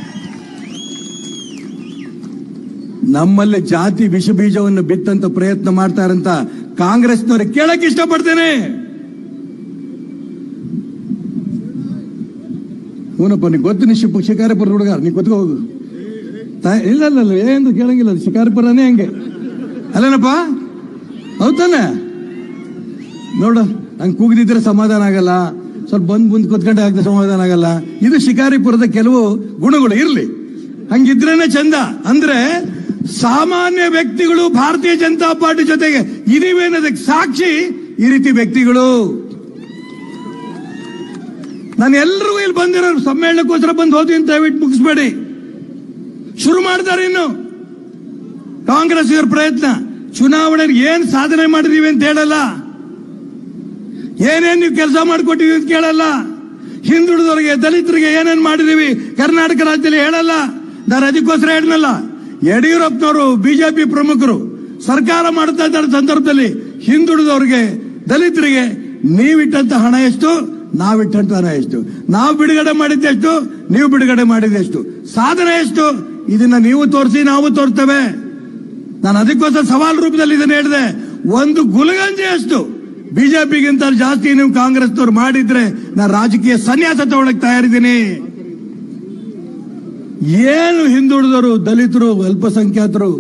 ನಮ್ಮಲ್ಲಿ ಜಾತಿ ವಿಷ ಬೀಜವನ್ನು ಬಿತ್ತಂತ ಪ್ರಯತ್ನ ಮಾಡ್ತಾರಂತ ಕಾಂಗ್ರೆಸ್ನವ್ರಿಗೆ ಕೇಳಕ್ ಇಷ್ಟಪಡ್ತೇನೆ ಹೂನಪ್ಪ ನೀ ಗೊತ್ತು ನೀ ಶಿಪ್ ಶಿಕಾರಿಪುರ ಹುಡುಗ ನೀ ಗೊತ್ಕೋ ಹೋಗು ತಾ- ಇಲ್ಲ ಇಲ್ಲ ಇಲ್ಲ ಏನು ಕೇಳಂಗಿಲ್ಲ ಅದು ಶಿಕಾರಿಪುರನೇ ಹಂಗೆ ಅಲ್ಲೇನಪ್ಪ ಹೌದಾನೆ ನೋಡು ಹಂಗೆ ಕೂಗದಿದ್ರೆ ಸಮಾಧಾನ ಆಗಲ್ಲ ಸ್ವಲ್ಪ ಬಂದ್ ಮುಂದ್ ಕೂತ್ಕೊಂಡೆ ಆಗದೆ ಸಮಾಧಾನ ಆಗಲ್ಲ ಇದು ಶಿಕಾರಿಪುರದ ಕೆಲವು ಗುಣಗಳು ಇರ್ಲಿ ಹಂಗಿದ್ರೇನೆ ಚಂದ ಅಂದ್ರೆ ಸಾಮಾನ್ಯ ವ್ಯಕ್ತಿಗಳು ಭಾರತೀಯ ಜನತಾ ಪಾರ್ಟಿ ಜೊತೆಗೆ ಇದೀವಿ ಅನ್ನೋದಕ್ಕೆ ಸಾಕ್ಷಿ ಈ ರೀತಿ ವ್ಯಕ್ತಿಗಳು ನಾನು ಎಲ್ರಿಗೂ ಇಲ್ಲಿ ಬಂದಿರೋ ಸಮ್ಮೇಳನಕ್ಕೋಸ್ಕರ ಬಂದು ಹೋದ್ವಿ ಅಂತ ದಯವಿಟ್ಟು ಮುಗಿಸ್ಬೇಡಿ ಶುರು ಮಾಡ್ತಾರೆ ಇನ್ನು ಕಾಂಗ್ರೆಸ್ ಇವರ ಪ್ರಯತ್ನ ಚುನಾವಣೆಗೆ ಏನ್ ಸಾಧನೆ ಮಾಡಿದೀವಿ ಅಂತ ಹೇಳಲ್ಲ ಏನೇನ್ ನೀವು ಕೆಲಸ ಮಾಡಿಕೊಟ್ಟಿದೀವಿ ಅಂತ ಕೇಳಲ್ಲ ಹಿಂದುಳಿದವರಿಗೆ ದಲಿತರಿಗೆ ಏನೇನ್ ಮಾಡಿದೀವಿ ಕರ್ನಾಟಕ ರಾಜ್ಯದಲ್ಲಿ ಹೇಳಲ್ಲ ನಾನು ಅದಕ್ಕೋಸ್ಕರ ಹೇಳನಲ್ಲ ಯಡಿಯೂರಪ್ಪನವರು ಬಿಜೆಪಿ ಪ್ರಮುಖರು ಸರ್ಕಾರ ಮಾಡ್ತಾ ಇದ್ದ ಸಂದರ್ಭದಲ್ಲಿ ಹಿಂದುಳಿದವರಿಗೆ ದಲಿತರಿಗೆ ನೀವಿಟ್ಟಂತ ಹಣ ಎಷ್ಟು ನಾವಿಟ್ಟಂತ ಹಣ ಎಷ್ಟು ನಾವು ಬಿಡುಗಡೆ ಮಾಡಿದ್ದೆಷ್ಟು ನೀವು ಬಿಡುಗಡೆ ಮಾಡಿದ್ದೆಷ್ಟು ಸಾಧನೆ ಎಷ್ಟು ಇದನ್ನ ನೀವು ತೋರಿಸಿ ನಾವು ತೋರ್ತೇವೆ ನಾನು ಅದಕ್ಕೋಸ್ಕರ ಸವಾಲ್ ರೂಪದಲ್ಲಿ ಇದನ್ನ ಹೇಳಿದೆ ಒಂದು ಗುಲಗಂಜಿ ಅಷ್ಟು ಬಿಜೆಪಿಗಿಂತ ಜಾಸ್ತಿ ನೀವು ಕಾಂಗ್ರೆಸ್ನವ್ರು ಮಾಡಿದ್ರೆ ನಾ ರಾಜಕೀಯ ಸನ್ಯಾಸ ತಗೊಳಕ್ ತಯಾರಿದ್ದೀನಿ ಏನು ಹಿಂದುಳಿದವರು ದಲಿತರು ಅಲ್ಪಸಂಖ್ಯಾತರು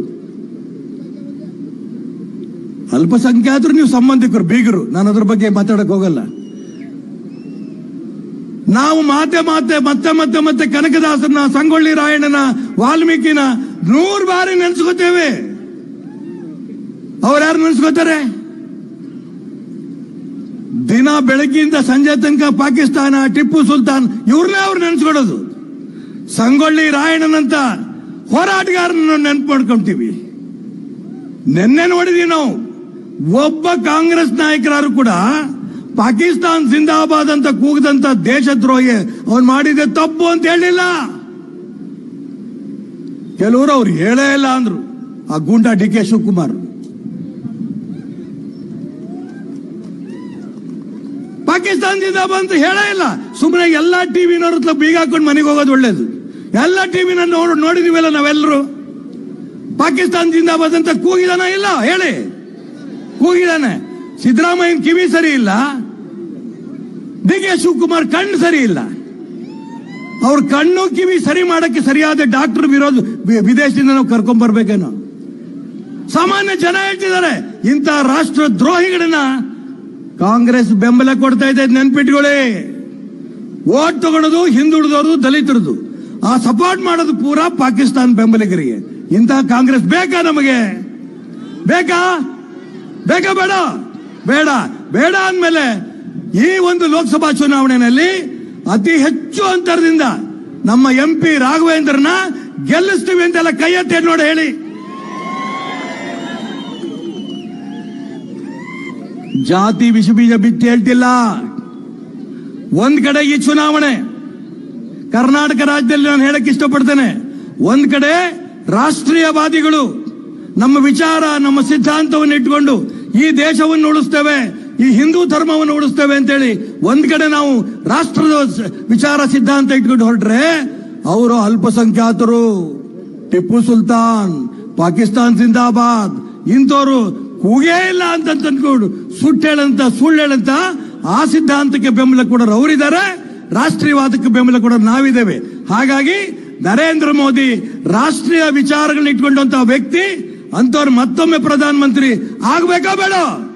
ಅಲ್ಪಸಂಖ್ಯಾತರು ನೀವು ಸಂಬಂಧಿಕರು ಬೀಗರು ನಾನು ಅದ್ರ ಬಗ್ಗೆ ಮಾತಾಡಕ್ ಹೋಗಲ್ಲ ನಾವು ಮಾತೆ ಮಾತೆ ಮತ್ತೆ ಮತ್ತೆ ಮತ್ತೆ ಕನಕದಾಸನ ಸಂಗೊಳ್ಳಿ ರಾಯಣ್ಣನ ವಾಲ್ಮೀಕಿನ ನೂರು ಬಾರಿ ನೆನ್ಸ್ಕೋತೇವೆ ಅವ್ರು ಯಾರು ನೆನ್ಸ್ಕೋತಾರೆ ದಿನ ಬೆಳಗ್ಗಿಂದ ಸಂಜೆ ತನಕ ಪಾಕಿಸ್ತಾನ ಟಿಪ್ಪು ಸುಲ್ತಾನ್ ಇವ್ರನ್ನೇ ಅವ್ರು ನೆನ್ಸ್ಕೊಡೋದು ಸಂಗೊಳ್ಳಿ ರಾಯಣ್ಣನಂತ ಹೋರಾಟಗಾರನ ನೆನ್ಪು ಮಾಡ್ಕೊಂತೀವಿ ನಿನ್ನೆ ನೋಡಿದೀವಿ ನಾವು ಒಬ್ಬ ಕಾಂಗ್ರೆಸ್ ನಾಯಕರಾರು ಕೂಡ ಪಾಕಿಸ್ತಾನ್ ಜಿಂದಾಬಾದ್ ಅಂತ ಕೂಗದಂತ ದೇಶದ್ರೋಹಿ ಅವ್ನು ಮಾಡಿದೆ ತಪ್ಪು ಅಂತ ಹೇಳಿಲ್ಲ ಕೆಲವರು ಅವ್ರು ಹೇಳೇ ಇಲ್ಲ ಅಂದ್ರು ಆ ಗೂಂಡಾ ಡಿ ಕೆ ಶಿವಕುಮಾರ್ ಪಾಕಿಸ್ತಾನ್ ಜಿಂದಾಬಾದ್ ಅಂತ ಹೇಳೇ ಇಲ್ಲ ಸುಮ್ಮನೆ ಎಲ್ಲಾ ಟಿವಿನವ್ರ ಹತ್ರ ಬೀಗ ಹಾಕೊಂಡು ಮನೆಗೆ ಹೋಗೋದು ಒಳ್ಳೇದು ಎಲ್ಲ ಟಿವಿನ ನೋಡ್ ನೋಡಿದೀವಲ್ಲ ನಾವೆಲ್ಲರೂ ಪಾಕಿಸ್ತಾನ್ ಜಿಂದಾಬಾದ್ ಅಂತ ಕೂಗಿದಾನ ಇಲ್ಲ ಹೇಳಿ ಕೂಗಿದಾನೆ ಸಿದ್ದರಾಮಯ್ಯನ ಕಿವಿ ಸರಿ ಇಲ್ಲ ಡಿ ಕೆ ಶಿವಕುಮಾರ್ ಕಣ್ಣು ಸರಿ ಇಲ್ಲ ಅವ್ರ ಕಣ್ಣು ಕಿವಿ ಸರಿ ಮಾಡಕ್ಕೆ ಸರಿಯಾದ ಡಾಕ್ಟರ್ ವಿರೋಧ ವಿ- ವಿದೇಶದಿಂದ ನಾವು ಕರ್ಕೊಂಡ್ ಬರ್ಬೇಕೇನೋ ಸಾಮಾನ್ಯ ಜನ ಹೇಳ್ತಿದ್ದಾರೆ ಇಂಥ ರಾಷ್ಟ್ರ ದ್ರೋಹಿಗಳನ್ನ ಕಾಂಗ್ರೆಸ್ ಬೆಂಬಲ ಕೊಡ್ತಾ ಇದೆ ನೆನ್ಪಿಟ್ಕೊಳ್ಳಿ ಓಟ್ ತಗೊಳ್ಳೋದು ಹಿಂದುಳಿದವರು ದಲಿತರದು ಆ ಸಪೋರ್ಟ್ ಮಾಡೋದು ಪೂರಾ ಪಾಕಿಸ್ತಾನ ಬೆಂಬಲಿಗರಿಗೆ ಇಂತಹ ಕಾಂಗ್ರೆಸ್ ಬೇಕಾ ನಮಗೆ ಬೇಕಾ ಬೇಕಾ ಬೇಡ ಬೇಡ ಬೇಡ ಅಂದ್ಮೇಲೆ ಈ ಒಂದು ಲೋಕಸಭಾ ಚುನಾವಣೆಯಲ್ಲಿ ಅತಿ ಹೆಚ್ಚು ಅಂತರದಿಂದ ನಮ್ಮ ಎಂ ಪಿ ರಾಘವೇಂದ್ರನ ಗೆಲ್ಲಿಸ್ತೀವಿ ಅಂತೆಲ್ಲ ಕೈ ಎತ್ತಿ ನೋಡಿ ಹೇಳಿ ಜಾತಿ ವಿಷ ಬೀಜ ಬಿತ್ತಿ ಹೇಳ್ತಿಲ್ಲ ಒಂದ್ ಕಡೆ ಈ ಚುನಾವಣೆ ಕರ್ನಾಟಕ ರಾಜ್ಯದಲ್ಲಿ ನಾನು ಹೇಳಕ್ ಇಷ್ಟಪಡ್ತೇನೆ ಒಂದ್ ಕಡೆ ರಾಷ್ಟ್ರೀಯವಾದಿಗಳು ನಮ್ಮ ವಿಚಾರ ನಮ್ಮ ಸಿದ್ಧಾಂತವನ್ನು ಇಟ್ಕೊಂಡು ಈ ದೇಶವನ್ನು ಉಳಿಸ್ತೇವೆ ಈ ಹಿಂದೂ ಧರ್ಮವನ್ನು ಉಳಿಸ್ತೇವೆ ಅಂತೇಳಿ ಒಂದ್ ಕಡೆ ನಾವು ರಾಷ್ಟ್ರದ ಸ- ವಿಚಾರ ಸಿದ್ಧಾಂತ ಇಟ್ಕೊಂಡು ಹೊರಟ್ರೆ ಅವರು ಅಲ್ಪಸಂಖ್ಯಾತರು ಟಿಪ್ಪು ಸುಲ್ತಾನ್ ಪಾಕಿಸ್ತಾನ್ ಜಿಂದಾಬಾದ್ ಇಂಥವ್ರು ಕೂಗೇ ಇಲ್ಲ ಅಂತ ಅನ್ಕೊಂಡು ಸುಟ್ಟು ಹೇಳಂತ ಸುಳ್ಳು ಹೇಳಂತ ಆ ಸಿದ್ಧಾಂತಕ್ಕೆ ಬೆಂಬಲ ಕೊಡೋರು ಅವರಿದ್ದಾರೆ ರಾಷ್ಟ್ರೀಯವಾದಕ್ಕೆ ಬೆಂಬಲ ಕೊಡೋರು ನಾವಿದ್ದೇವೆ ಹಾಗಾಗಿ ನರೇಂದ್ರ ಮೋದಿ ರಾಷ್ಟ್ರೀಯ ವಿಚಾರಗಳನ್ನ ಇಟ್ಕೊಂಡಂತ ವ್ಯಕ್ತಿ ಅಂತವ್ರು ಮತ್ತೊಮ್ಮೆ ಪ್ರಧಾನಮಂತ್ರಿ ಆಗ್ಬೇಕಾ ಬೇಡ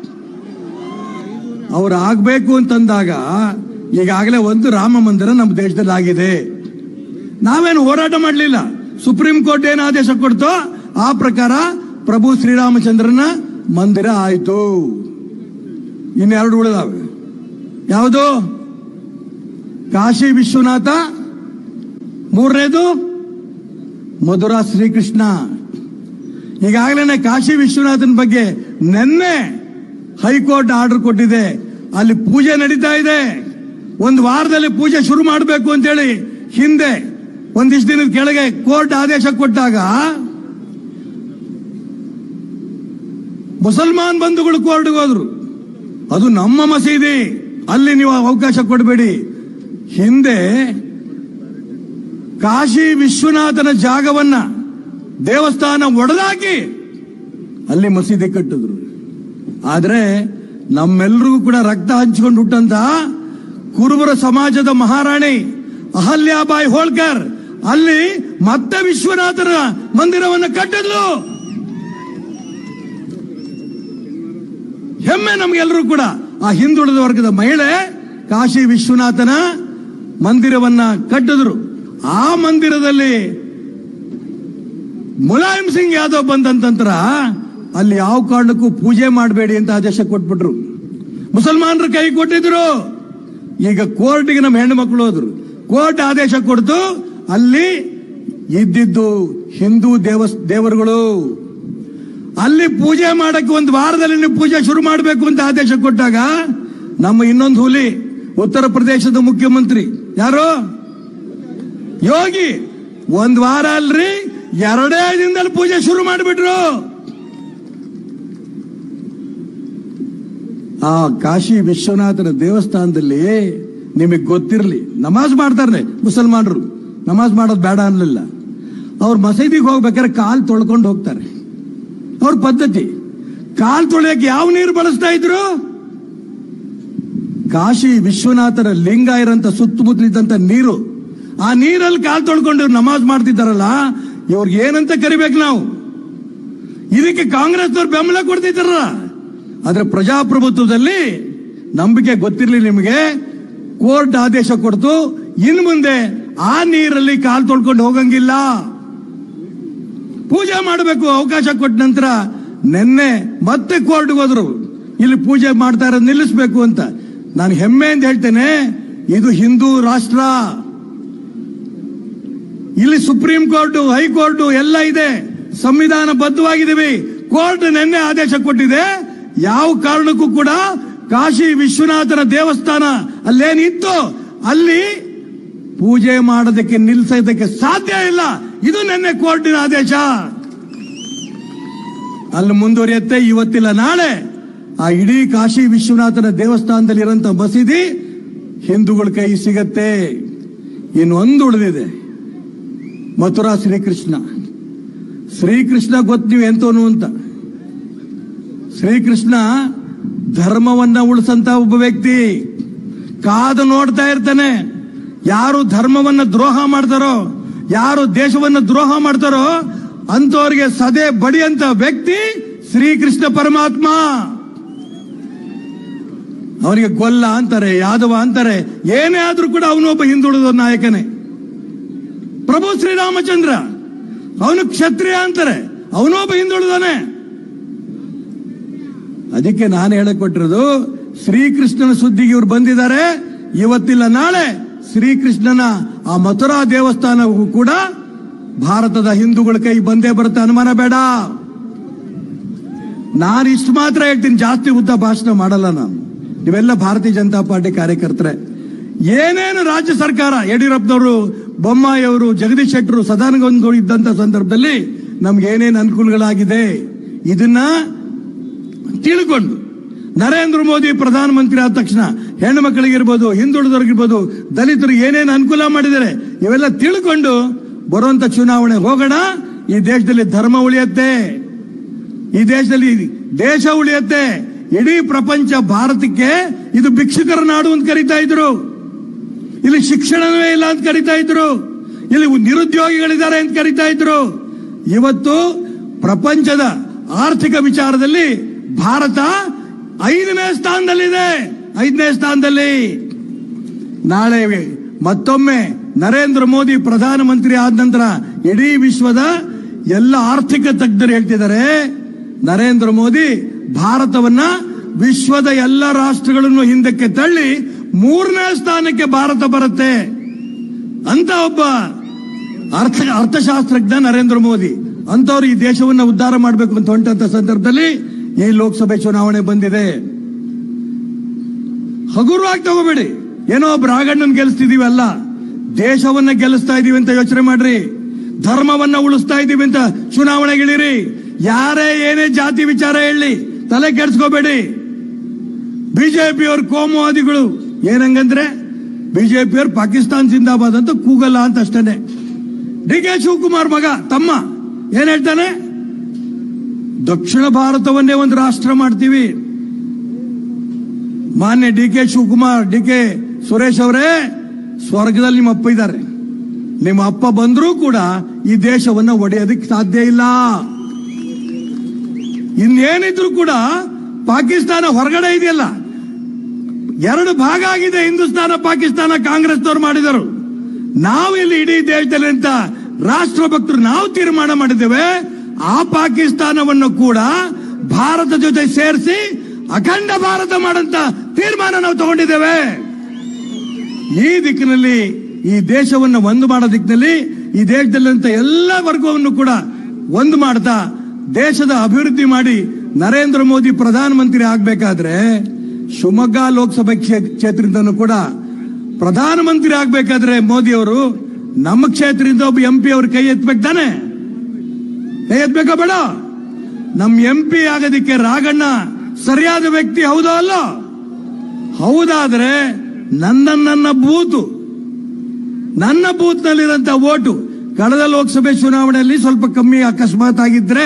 ಅವ್ರು ಆಗ್ಬೇಕು ಅಂತಂದಾಗ ಈಗಾಗಲೇ ಒಂದು ರಾಮ ಮಂದಿರ ನಮ್ಮ ದೇಶದಲ್ಲಿ ಆಗಿದೆ ನಾವೇನು ಹೋರಾಟ ಮಾಡಲಿಲ್ಲ ಸುಪ್ರೀಂ ಕೋರ್ಟ್ ಏನು ಆದೇಶ ಕೊಡ್ತೋ ಆ ಪ್ರಕಾರ ಪ್ರಭು ಶ್ರೀರಾಮಚಂದ್ರನ ಮಂದಿರ ಆಯಿತು ಇನ್ನೆರಡು ಉಳಿದಾವೆ ಯಾವುದು ಕಾಶಿ ವಿಶ್ವನಾಥ ಮೂರನೇದು ಮಧುರಾ ಶ್ರೀಕೃಷ್ಣ ಈಗಾಗಲೇ ಕಾಶಿ ವಿಶ್ವನಾಥನ ಬಗ್ಗೆ ನಿನ್ನೆ ಹೈಕೋರ್ಟ್ ಆರ್ಡರ್ ಕೊಟ್ಟಿದೆ ಅಲ್ಲಿ ಪೂಜೆ ನಡೀತಾ ಇದೆ ಒಂದು ವಾರದಲ್ಲಿ ಪೂಜೆ ಶುರು ಮಾಡಬೇಕು ಅಂತೇಳಿ ಹಿಂದೆ ಒಂದಿಷ್ಟು ದಿನದ ಕೆಳಗೆ ಕೋರ್ಟ್ ಆದೇಶ ಕೊಟ್ಟಾಗ ಮುಸಲ್ಮಾನ್ ಬಂಧುಗಳು ಕೋರ್ಟ್ಗೆ ಹೋದ್ರು ಅದು ನಮ್ಮ ಮಸೀದಿ ಅಲ್ಲಿ ನೀವು ಅವಕಾಶ ಕೊಡಬೇಡಿ ಹಿಂದೆ ಕಾಶಿ ವಿಶ್ವನಾಥನ ಜಾಗವನ್ನ ದೇವಸ್ಥಾನ ಒಡೆದಾಕಿ ಅಲ್ಲಿ ಮಸೀದಿ ಕಟ್ಟಿದ್ರು ಆದ್ರೆ ನಮ್ಮೆಲ್ಲರಿಗೂ ಕೂಡ ರಕ್ತ ಹಂಚಿಕೊಂಡು ಹುಟ್ಟಂತ ಕುರುಬರ ಸಮಾಜದ ಮಹಾರಾಣಿ ಅಹಲ್ಯಾಬಾಯಿ ಹೋಳ್ಕರ್ ಅಲ್ಲಿ ಮತ್ತೆ ವಿಶ್ವನಾಥನ ಮಂದಿರವನ್ನು ಕಟ್ಟಿದ್ಲು ಹೆಮ್ಮೆ ನಮ್ಗೆಲ್ಲರೂ ಕೂಡ ಆ ಹಿಂದುಳಿದ ವರ್ಗದ ಮಹಿಳೆ ಕಾಶಿ ವಿಶ್ವನಾಥನ ಮಂದಿರವನ್ನ ಕಟ್ಟಿದ್ರು ಆ ಮಂದಿರದಲ್ಲಿ ಮುಲಾಯಂ ಸಿಂಗ್ ಯಾದವ್ ಬಂದಂತ ನಂತರ ಅಲ್ಲಿ ಯಾವ ಕಾರಣಕ್ಕೂ ಪೂಜೆ ಮಾಡಬೇಡಿ ಅಂತ ಆದೇಶ ಕೊಟ್ಬಿಟ್ರು ಮುಸಲ್ಮಾನರು ಕೈ ಕೊಟ್ಟಿದ್ರು ಈಗ ಕೋರ್ಟ್ಗೆ ನಮ್ಮ ಹೆಣ್ಣು ಮಕ್ಕಳು ಹೋದ್ರು ಕೋರ್ಟ್ ಆದೇಶ ಕೊಡ್ತು ಅಲ್ಲಿ ಇದ್ದಿದ್ದು ಹಿಂದೂ ದೇವ ದೇವರುಗಳು ಅಲ್ಲಿ ಪೂಜೆ ಮಾಡಕ್ಕೆ ಒಂದು ವಾರದಲ್ಲಿ ನೀವು ಪೂಜೆ ಶುರು ಮಾಡಬೇಕು ಅಂತ ಆದೇಶ ಕೊಟ್ಟಾಗ ನಮ್ಮ ಇನ್ನೊಂದು ಹುಲಿ ಉತ್ತರ ಪ್ರದೇಶದ ಮುಖ್ಯಮಂತ್ರಿ ಯಾರು ಯೋಗಿ ಒಂದ್ ವಾರ ಅಲ್ರಿ ಎರಡೇ ದಿನದಲ್ಲಿ ಪೂಜೆ ಶುರು ಮಾಡಿಬಿಟ್ರು ಆ ಕಾಶಿ ವಿಶ್ವನಾಥನ ದೇವಸ್ಥಾನದಲ್ಲಿ ನಿಮಗೆ ಗೊತ್ತಿರಲಿ ನಮಾಜ್ ಮಾಡ್ತಾರೆ ಮುಸಲ್ಮಾನರು ನಮಾಜ್ ಮಾಡೋದು ಬೇಡ ಅನ್ಲಿಲ್ಲ ಅವ್ರ ಮಸೀದಿಗೆ ಹೋಗ್ಬೇಕಾದ್ರೆ ಕಾಲ್ ತೊಳ್ಕೊಂಡು ಹೋಗ್ತಾರೆ ಅವ್ರ ಪದ್ಧತಿ ಕಾಲ್ ತೊಳೆಯಕ್ಕೆ ಯಾವ ನೀರು ಬಳಸ್ತಾ ಇದ್ರು ಕಾಶಿ ವಿಶ್ವನಾಥರ ಲಿಂಗ ಇರೋಂಥ ಸುತ್ತಮುತ್ತಲಿದ್ದಂತ ನೀರು ಆ ನೀರಲ್ಲಿ ಕಾಲ್ ತೊಳ್ಕೊಂಡು ನಮಾಜ್ ಮಾಡ್ತಿದ್ದಾರಲ್ಲ ಇವ್ರಿಗೆ ಏನಂತ ಕರಿಬೇಕು ನಾವು ಇದಕ್ಕೆ ಕಾಂಗ್ರೆಸ್ನವ್ರು ಬೆಂಬಲ ಕೊಡ್ತಿದ್ದಾರ ಆದ್ರೆ ಪ್ರಜಾಪ್ರಭುತ್ವದಲ್ಲಿ ನಂಬಿಕೆ ಗೊತ್ತಿರಲಿ ನಿಮಗೆ ಕೋರ್ಟ್ ಆದೇಶ ಕೊಡ್ತು ಇನ್ನು ಮುಂದೆ ಆ ನೀರಲ್ಲಿ ಕಾಲ್ ತೊಳ್ಕೊಂಡು ಹೋಗಂಗಿಲ್ಲ ಪೂಜೆ ಮಾಡಬೇಕು ಅವಕಾಶ ಕೊಟ್ಟ ನಂತರ ನಿನ್ನೆ ಮತ್ತೆ ಕೋರ್ಟ್ಗೆ ಹೋದ್ರು ಇಲ್ಲಿ ಪೂಜೆ ಮಾಡ್ತಾ ಇರೋದು ನಿಲ್ಲಿಸಬೇಕು ಅಂತ ನಾನು ಹೆಮ್ಮೆಯಿಂದ ಹೇಳ್ತೇನೆ ಇದು ಹಿಂದೂ ರಾಷ್ಟ್ರ ಇಲ್ಲಿ ಸುಪ್ರೀಂ ಕೋರ್ಟ್ ಹೈಕೋರ್ಟ್ ಎಲ್ಲ ಇದೆ ಸಂವಿಧಾನ ಬದ್ಧವಾಗಿದ್ದೀವಿ ಕೋರ್ಟ್ ನಿನ್ನೆ ಆದೇಶ ಕೊಟ್ಟಿದೆ ಯಾವ ಕಾರಣಕ್ಕೂ ಕೂಡ ಕಾಶಿ ವಿಶ್ವನಾಥನ ದೇವಸ್ಥಾನ ಅಲ್ಲೇನಿತ್ತು ಅಲ್ಲಿ ಪೂಜೆ ಮಾಡೋದಕ್ಕೆ ನಿಲ್ಲಿಸೋದಕ್ಕೆ ಸಾಧ್ಯ ಇಲ್ಲ ಇದು ನಿನ್ನೆ ಕೋರ್ಟಿನ ಆದೇಶ ಅಲ್ಲಿ ಮುಂದುವರಿಯುತ್ತೆ ಇವತ್ತಿಲ್ಲ ನಾಳೆ ಆ ಇಡೀ ಕಾಶಿ ವಿಶ್ವನಾಥನ ದೇವಸ್ಥಾನದಲ್ಲಿರೋಂಥ ಮಸೀದಿ ಹಿಂದೂಗಳ ಕೈ ಸಿಗತ್ತೆ ಇನ್ನೊಂದು ಉಳಿದಿದೆ ಮಥುರಾ ಶ್ರೀಕೃಷ್ಣ ಶ್ರೀಕೃಷ್ಣ ಗೊತ್ತು ನೀವು ಎಂತವನು ಅಂತ ಶ್ರೀಕೃಷ್ಣ ಧರ್ಮವನ್ನ ಉಳಿಸಂತ ಒಬ್ಬ ವ್ಯಕ್ತಿ ಕಾದು ನೋಡ್ತಾ ಇರ್ತಾನೆ ಯಾರು ಧರ್ಮವನ್ನ ದ್ರೋಹ ಮಾಡ್ತಾರೋ ಯಾರು ದೇಶವನ್ನ ದ್ರೋಹ ಮಾಡ್ತಾರೋ ಅಂತವ್ರಿಗೆ ಸದೆ ಬಡಿಯಂತ ವ್ಯಕ್ತಿ ಶ್ರೀಕೃಷ್ಣ ಪರಮಾತ್ಮ ಅವನಿಗೆ ಗೊಲ್ಲ ಅಂತಾರೆ ಯಾದವ ಅಂತಾರೆ ಏನೇ ಆದ್ರೂ ಕೂಡ ಅವನು ಒಬ್ಬ ಹಿಂದುಳಿದ ನಾಯಕನೇ ಪ್ರಭು ಶ್ರೀರಾಮಚಂದ್ರ ಅವನು ಕ್ಷತ್ರಿಯ ಅಂತಾರೆ ಅವನೊಬ್ಬ ಹಿಂದುಳಿದಾನೆ ಅದಕ್ಕೆ ನಾನು ಹೇಳಕ್ ಕೊಟ್ಟಿರೋದು ಶ್ರೀಕೃಷ್ಣನ ಸುದ್ದಿಗೆ ಇವ್ರು ಬಂದಿದ್ದಾರೆ ಇವತ್ತಿಲ್ಲ ನಾಳೆ ಶ್ರೀಕೃಷ್ಣನ ಆ ಮಥುರಾ ದೇವಸ್ಥಾನವೂ ಕೂಡ ಭಾರತದ ಹಿಂದೂಗಳ ಕೈ ಬಂದೇ ಬರುತ್ತೆ ಅನುಮಾನ ಬೇಡ ನಾನು ಇಷ್ಟು ಮಾತ್ರ ಹೇಳ್ತೀನಿ ಜಾಸ್ತಿ ಉದ್ದ ಭಾಷಣ ಮಾಡಲ್ಲ ನಾನು ನೀವೆಲ್ಲ ಭಾರತೀಯ ಜನತಾ ಪಾರ್ಟಿ ಕಾರ್ಯಕರ್ತರೆ ಏನೇನು ರಾಜ್ಯ ಸರ್ಕಾರ ಯಡಿಯೂರಪ್ಪನವರು ಬೊಮ್ಮಾಯಿ ಅವರು ಜಗದೀಶ್ ಶೆಟ್ಟರು ಸದಾನಂದ ಇದ್ದಂತ ಸಂದರ್ಭದಲ್ಲಿ ನಮ್ಗೆ ಏನೇನು ಅನುಕೂಲಗಳಾಗಿದೆ ಇದನ್ನ ತಿಳ್ಕೊಂಡು ನರೇಂದ್ರ ಮೋದಿ ಪ್ರಧಾನಮಂತ್ರಿ ಆದ ತಕ್ಷಣ ಹೆಣ್ಣು ಮಕ್ಕಳಿಗಿರ್ಬೋದು ಹಿಂದುಳಿದವ್ರಿಗಿರ್ಬೋದು ದಲಿತರಿಗೆ ಏನೇನು ಅನುಕೂಲ ಮಾಡಿದ್ದಾರೆ ಇವೆಲ್ಲ ತಿಳ್ಕೊಂಡು ಬರುವಂತ ಚುನಾವಣೆ ಹೋಗೋಣ ಈ ದೇಶದಲ್ಲಿ ಧರ್ಮ ಉಳಿಯತ್ತೆ ಈ ದೇಶದಲ್ಲಿ ದೇಶ ಉಳಿಯತ್ತೆ ಇಡೀ ಪ್ರಪಂಚ ಭಾರತಕ್ಕೆ ಇದು ಭಿಕ್ಷುಕರ ನಾಡು ಅಂತ ಕರಿತಾ ಇದ್ರು ಇಲ್ಲಿ ಶಿಕ್ಷಣವೇ ಇಲ್ಲ ಅಂತ ಕರಿತಾ ಇದ್ರು ಇಲ್ಲಿ ನಿರುದ್ಯೋಗಿಗಳಿದ್ದಾರೆ ಅಂತ ಕರಿತಾ ಇದ್ರು ಇವತ್ತು ಪ್ರಪಂಚದ ಆರ್ಥಿಕ ವಿಚಾರದಲ್ಲಿ ಭಾರತ ಐದನೇ ಸ್ಥಾನದಲ್ಲಿದೆ ಐದನೇ ಸ್ಥಾನದಲ್ಲಿ ನಾಳೆ ಮತ್ತೊಮ್ಮೆ ನರೇಂದ್ರ ಮೋದಿ ಪ್ರಧಾನಮಂತ್ರಿ ಆದ ನಂತರ ಇಡೀ ವಿಶ್ವದ ಎಲ್ಲ ಆರ್ಥಿಕ ತಜ್ಞರು ಹೇಳ್ತಿದ್ದಾರೆ ನರೇಂದ್ರ ಮೋದಿ ಭಾರತವನ್ನ ವಿಶ್ವದ ಎಲ್ಲ ರಾಷ್ಟ್ರಗಳನ್ನು ಹಿಂದಕ್ಕೆ ತಳ್ಳಿ ಮೂರನೇ ಸ್ಥಾನಕ್ಕೆ ಭಾರತ ಬರುತ್ತೆ ಅಂತ ಒಬ್ಬ ಅರ್ಥ ಅರ್ಥಶಾಸ್ತ್ರಜ್ಞ ನರೇಂದ್ರ ಮೋದಿ ಅಂತವ್ರು ಈ ದೇಶವನ್ನ ಉದ್ಧಾರ ಮಾಡಬೇಕು ಅಂತ ಹೊಂಟಂತ ಸಂದರ್ಭದಲ್ಲಿ ಈ ಲೋಕಸಭೆ ಚುನಾವಣೆ ಬಂದಿದೆ ಹಗುರವಾಗಿ ತಗೋಬೇಡಿ ಏನೋ ಒಬ್ಬ ರಾಗಣ್ಣನ್ ಗೆಲ್ಲಿಸ್ತಿದೀವಿ ಅಲ್ಲ ದೇಶವನ್ನ ಗೆಲ್ಲಿಸ್ತಾ ಇದೀವಿ ಅಂತ ಯೋಚನೆ ಮಾಡ್ರಿ ಧರ್ಮವನ್ನ ಉಳಿಸ್ತಾ ಇದೀವಿ ಅಂತ ಚುನಾವಣೆಗಿಳಿರಿ ಯಾರೇ ಏನೇ ಜಾತಿ ವಿಚಾರ ಹೇಳಿ ತಲೆ ಕೆಡ್ಸ್ಕೋಬೇಡಿ ಬಿಜೆಪಿಯವ್ರ ಕೋಮುವಾದಿಗಳು ಏನಂಗಂದ್ರೆ ಬಿಜೆಪಿಯವ್ರು ಪಾಕಿಸ್ತಾನ್ ಜಿಂದಾಬಾದ್ ಅಂತ ಕೂಗಲ್ಲ ಅಂತ ಅಷ್ಟೇನೆ ಡಿ ಕೆ ಶಿವಕುಮಾರ್ ಮಗ ತಮ್ಮ ಏನ್ ಹೇಳ್ತಾನೆ ದಕ್ಷಿಣ ಭಾರತವನ್ನೇ ಒಂದು ರಾಷ್ಟ್ರ ಮಾಡ್ತೀವಿ ಮಾನ್ಯ D K Shivakumar D K Suresh ಅವರೇ ಸ್ವರ್ಗದಲ್ಲಿ ನಿಮ್ಮ ಅಪ್ಪ ಇದ್ದಾರೆ ನಿಮ್ಮ ಅಪ್ಪ ಬಂದರೂ ಕೂಡ ಈ ದೇಶವನ್ನ ಒಡೆಯೋದಕ್ಕೆ ಸಾಧ್ಯ ಇಲ್ಲ ಇನ್ನೇನಿದ್ರು ಕೂಡ ಪಾಕಿಸ್ತಾನ ಹೊರಗಡೆ ಇದೆಯಲ್ಲ ಎರಡು ಭಾಗ ಆಗಿದೆ ಹಿಂದೂಸ್ತಾನ ಪಾಕಿಸ್ತಾನ ಕಾಂಗ್ರೆಸ್ನವ್ರು ಮಾಡಿದರು ನಾವು ಇಲ್ಲಿ ಇಡೀ ದೇಶದಲ್ಲಿ ಅಂತ ರಾಷ್ಟ್ರಭಕ್ತರು ನಾವು ತೀರ್ಮಾನ ಮಾಡಿದ್ದೇವೆ ಆ ಪಾಕಿಸ್ತಾನವನ್ನು ಕೂಡ ಭಾರತ ಜೊತೆ ಸೇರಿಸಿ ಅಖಂಡ ಭಾರತ ಮಾಡಂತ ತೀರ್ಮಾನ ನಾವು ತಗೊಂಡಿದ್ದೇವೆ ಈ ದಿಕ್ಕಿನಲ್ಲಿ ಈ ದೇಶವನ್ನು ಒಂದು ಮಾಡೋ ದಿಕ್ಕಿನಲ್ಲಿ ಈ ದೇಶದಲ್ಲಂತ ಎಲ್ಲ ವರ್ಗವನ್ನು ಕೂಡ ಒಂದು ಮಾಡ್ತಾ ದೇಶದ ಅಭಿವೃದ್ಧಿ ಮಾಡಿ ನರೇಂದ್ರ ಮೋದಿ ಪ್ರಧಾನಮಂತ್ರಿ ಆಗ್ಬೇಕಾದ್ರೆ ಶಿವಮೊಗ್ಗ ಲೋಕಸಭೆ ಕ್ಷೇ- ಕ್ಷೇತ್ರದಿಂದನೂ ಕೂಡ ಪ್ರಧಾನಮಂತ್ರಿ ಆಗ್ಬೇಕಾದ್ರೆ ಮೋದಿ ಅವರು ನಮ್ಮ ಕ್ಷೇತ್ರದಿಂದ ಒಬ್ಬ ಎಂ ಪಿ ಅವ್ರ ಕೈ ಎತ್ತಬೇಕು ತಾನೆ ಕೈ ಎತ್ಬೇಕಾ ಬೇಡ ನಮ್ ಎಂ ಪಿ ಆಗೋದಿಕ್ಕೆ ರಾಗಣ್ಣ ಸರಿಯಾದ ವ್ಯಕ್ತಿ ಹೌದೋ ಅಲ್ಲ ಹೌದಾದ್ರೆ ನನ್ನ ನನ್ನ ಬೂತು ನನ್ನ ಬೂತ್ ನಲ್ಲಿರಂತ ಓಟು ಕಳೆದ ಲೋಕಸಭೆ ಚುನಾವಣೆಯಲ್ಲಿ ಸ್ವಲ್ಪ ಕಮ್ಮಿ ಅಕಸ್ಮಾತ್ ಆಗಿದ್ರೆ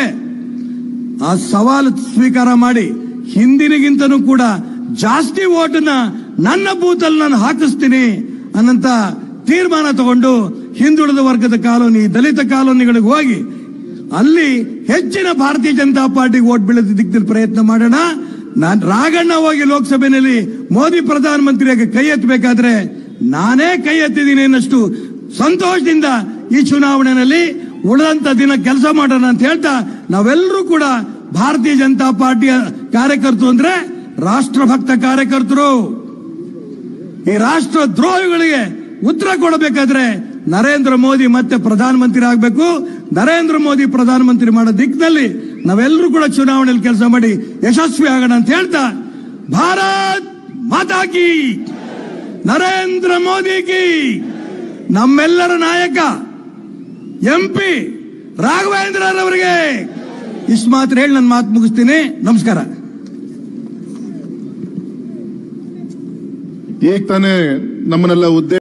ಆ ಸವಾಲು ಸ್ವೀಕಾರ ಮಾಡಿ ಹಿಂದಿನಗಿಂತನೂ ಕೂಡ ಜಾಸ್ತಿ ಓಟನ್ನ ನನ್ನ ಬೂತಲ್ಲಿ ನಾನು ಹಾಕಿಸ್ತೀನಿ ಅನ್ನಂತ ತೀರ್ಮಾನ ತಗೊಂಡು ಹಿಂದುಳಿದ ವರ್ಗದ ಕಾಲೋನಿ ದಲಿತ ಕಾಲೋನಿಗಳಿಗೆ ಹೋಗಿ ಅಲ್ಲಿ ಹೆಚ್ಚಿನ ಭಾರತೀಯ ಜನತಾ ಪಾರ್ಟಿಗೆ ಓಟ್ ಬೀಳದ ದಿಕ್ಕದಲ್ಲಿ ಪ್ರಯತ್ನ ಮಾಡೋಣ ನಾನ್ ರಾಗಣ್ಣ ಹೋಗಿ ಲೋಕಸಭೆಯಲ್ಲಿ ಮೋದಿ ಪ್ರಧಾನಮಂತ್ರಿಯಾಗಿ ಕೈ ಎತ್ತಬೇಕಾದ್ರೆ ನಾನೇ ಕೈ ಎತ್ತಿದ್ದೀನಿ ಅನ್ನಷ್ಟು ಸಂತೋಷದಿಂದ ಈ ಚುನಾವಣೆಯಲ್ಲಿ ಉಳಿದಂತ ದಿನ ಕೆಲಸ ಮಾಡೋಣ ಅಂತ ಹೇಳ್ತಾ ನಾವೆಲ್ಲರೂ ಕೂಡ ಭಾರತೀಯ ಜನತಾ ಪಾರ್ಟಿಯ ಕಾರ್ಯಕರ್ತರು ಅಂದ್ರೆ ರಾಷ್ಟ್ರಭಕ್ತ ಕಾರ್ಯಕರ್ತರು ಈ ರಾಷ್ಟ್ರ ದ್ರೋಹಿಗಳಿಗೆ ಉತ್ತರ ಕೊಡಬೇಕಾದ್ರೆ ನರೇಂದ್ರ ಮೋದಿ ಮತ್ತೆ ಪ್ರಧಾನಮಂತ್ರಿ ಆಗಬೇಕು ನರೇಂದ್ರ ಮೋದಿ ಪ್ರಧಾನಮಂತ್ರಿ ಮಾಡೋ ದಿಕ್ಕಿನಲ್ಲಿ ನಾವೆಲ್ಲರೂ ಕೂಡ ಚುನಾವಣೆಯಲ್ಲಿ ಕೆಲಸ ಮಾಡಿ ಯಶಸ್ವಿ ಆಗೋಣ ಅಂತ ಹೇಳ್ತಾ ಭಾರತ್ ಮಾತಾ ಕಿ ನರೇಂದ್ರ ಮೋದಿ ಕಿ ನಮ್ಮೆಲ್ಲರ ನಾಯಕ ಎಂಪಿ ರಾಘವೇಂದ್ರರವರಿಗೆ ಇಷ್ಟು ಮಾತ್ರ ಹೇಳಿ ನನ್ನ ಮಾತು ಮುಗಿಸ್ತೀನಿ ನಮಸ್ಕಾರ ಈಗ ತಾನೇ ನಮ್ಮನ್ನೆಲ್ಲ ಉದ್ದೇಶ